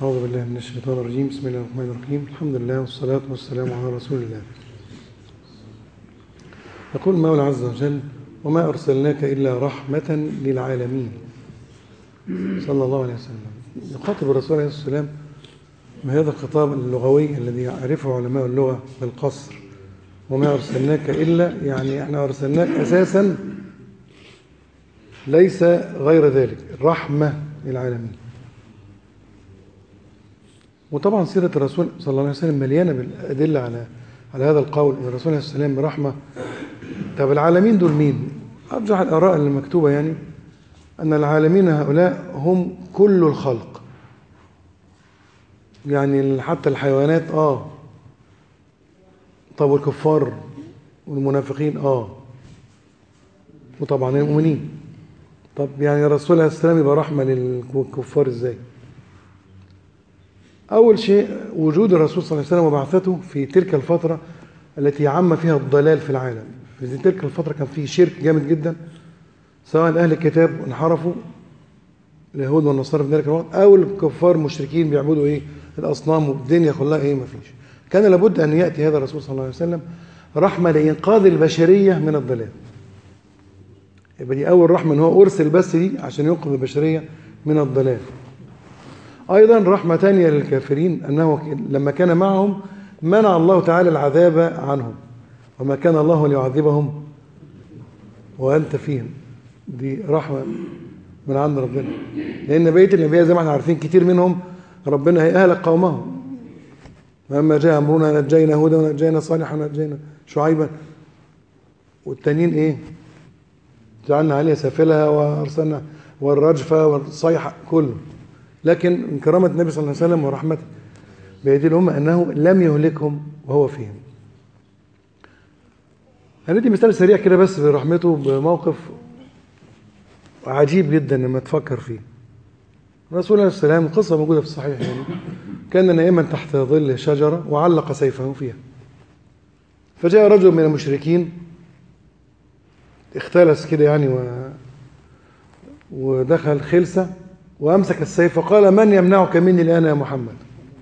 أعوذ بالله من الشيطان الرجيم بسم الله الرحمن الرحيم الحمد لله والصلاة والسلام على رسول الله يقول المولى عز وجل وما أرسلناك إلا رحمة للعالمين صلى الله عليه وسلم يخاطب الرسول عليه الصلاة والسلام بهذا الخطاب اللغوي الذي يعرفه علماء اللغة بالقصر وما أرسلناك إلا يعني احنا أرسلناك أساسا ليس غير ذلك رحمة للعالمين وطبعا سيرة الرسول صلى الله عليه وسلم مليانة بالأدلة على على هذا القول أن الرسول عليه السلام رحمة طب العالمين دول مين؟ أرجح الآراء المكتوبة يعني أن العالمين هؤلاء هم كل الخلق يعني حتى الحيوانات آه طب والكفار والمنافقين آه وطبعا المؤمنين طب يعني الرسول عليه السلام يبقى رحمة للكفار إزاي؟ أول شيء وجود الرسول صلى الله عليه وسلم وبعثته في تلك الفترة التي عم فيها الضلال في العالم في تلك الفترة كان فيه شرك جامد جدا سواء أهل الكتاب انحرفوا اليهود والنصارى في ذلك الوقت أو الكفار المشركين بيعبدوا إيه الأصنام والدنيا كلها إيه ما فيش كان لابد أن يأتي هذا الرسول صلى الله عليه وسلم رحمة لإنقاذ البشرية من الضلال يبقى دي أول رحمة إن هو أرسل بس دي عشان ينقذ البشرية من الضلال أيضا رحمة ثانية للكافرين أنه لما كان معهم منع الله تعالى العذاب عنهم وما كان الله ليعذبهم وأنت فيهم دي رحمة من عند ربنا لأن بقية الأنبياء زي ما احنا عارفين كتير منهم ربنا هيهلك قومهم لما جاء أمرنا نجينا هودا ونجينا صالحا ونجينا شعيبا والتانيين إيه جعلنا عليها سافلها وأرسلنا والرجفة والصيحة كله لكن من كرامة النبي صلى الله عليه وسلم ورحمته بهذه الأمة أنه لم يهلكهم وهو فيهم هندي مثال سريع كده بس برحمته بموقف عجيب جدا لما تفكر فيه الرسول عليه السلام قصة موجودة في الصحيح يعني كان نائما تحت ظل شجرة وعلق سيفه فيها فجاء رجل من المشركين اختلس كده يعني و... ودخل خلسة وأمسك السيف وقال من يمنعك مني الآن يا محمد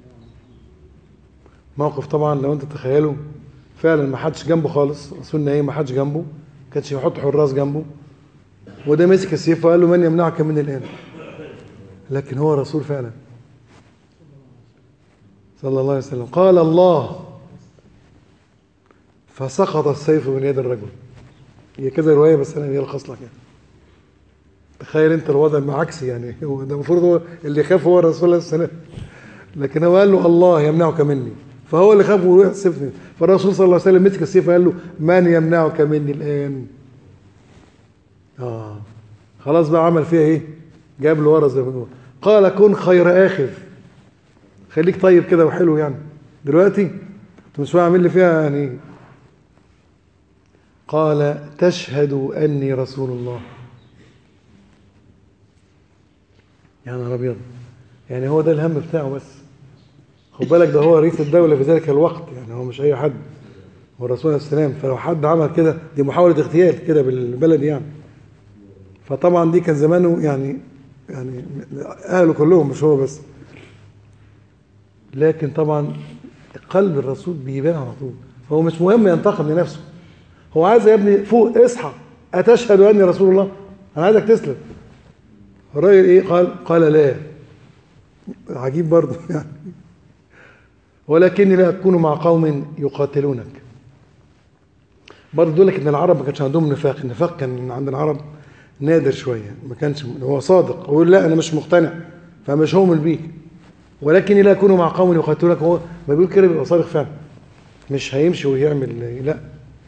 موقف طبعا لو أنت تتخيله فعلا ما حدش جنبه خالص رسولنا ايه ما حدش جنبه كانش يحط حراس جنبه وده مسك السيف وقال له من يمنعك مني الآن لكن هو رسول فعلا صلى الله عليه وسلم قال الله فسقط السيف من يد الرجل هي كذا رواية بس أنا يلخص لك يعني تخيل انت الوضع عكسي يعني هو ده المفروض هو اللي يخاف هو الرسول عليه السلام لكن هو قال له الله يمنعك مني فهو اللي خاف وروح السيف فالرسول صلى الله عليه وسلم مسك السيف وقال له من يمنعك مني الان اه خلاص بقى عمل فيها ايه جاب له ورا زي ما بنقول قال كن خير اخذ خليك طيب كده وحلو يعني دلوقتي انت مش عامل لي فيها يعني قال تشهد اني رسول الله يا نهار ابيض يعني هو ده الهم بتاعه بس خد بالك ده هو رئيس الدوله في ذلك الوقت يعني هو مش اي حد هو الرسول عليه السلام فلو حد عمل كده دي محاوله اغتيال كده بالبلد يعني فطبعا دي كان زمانه يعني يعني اهله كلهم مش هو بس لكن طبعا قلب الرسول بيبان على طول فهو مش مهم ينتقم لنفسه هو عايز يا ابني فوق اصحى اتشهد اني رسول الله انا عايزك تسلم الراجل ايه قال قال لا عجيب برضه يعني ولكني لا اكون مع قوم يقاتلونك برضه يقول لك ان العرب ما كانش عندهم نفاق النفاق كان عند العرب نادر شويه ما كانش هو صادق ويقول لا انا مش مقتنع فمش هؤمن بيك ولكني لا اكون مع قوم يقاتلونك هو ما بيقول كده بيبقى صادق فعلا مش هيمشي ويعمل لا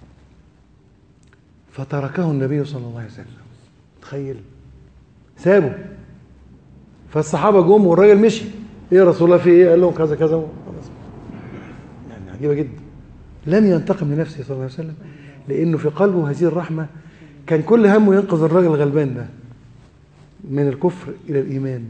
فتركه النبي صلى الله عليه وسلم تخيل سابه فالصحابه جم والراجل مشي ايه يا رسول الله في ايه قال لهم كذا كذا خلاص يعني عجيبه جدا لم ينتقم لنفسه صلى الله عليه وسلم لانه في قلبه هذه الرحمه كان كل همه ينقذ الراجل الغلبان ده من الكفر الى الايمان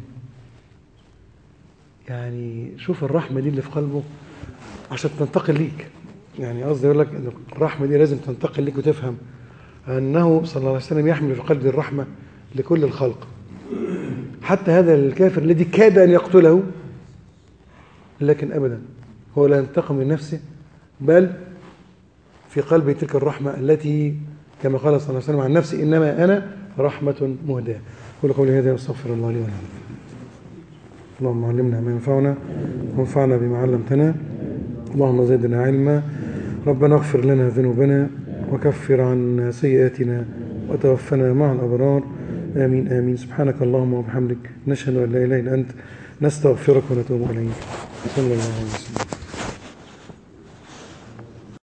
يعني شوف الرحمه دي اللي في قلبه عشان تنتقل ليك يعني قصدي اقول لك ان الرحمه دي لازم تنتقل ليك وتفهم انه صلى الله عليه وسلم يحمل في قلبه الرحمه لكل الخلق حتى هذا الكافر الذي كاد ان يقتله لكن أبدا هو لا ينتقم من نفسه بل في قلبه تلك الرحمة التي كما قال صلى الله عليه وسلم عن نفسه إنما أنا رحمة مهداة قول قولي هذا واستغفر الله لي ولكم اللهم علمنا ما ينفعنا وانفعنا بما علمتنا اللهم زدنا علما ربنا اغفر لنا ذنوبنا وكفر عنا سيئاتنا وتوفنا مع الأبرار آمين آمين سبحانك اللهم وبحمدك نشهد أن لا إله إلا أنت نستغفرك ونتوب إليك صلى الله عليه وسلم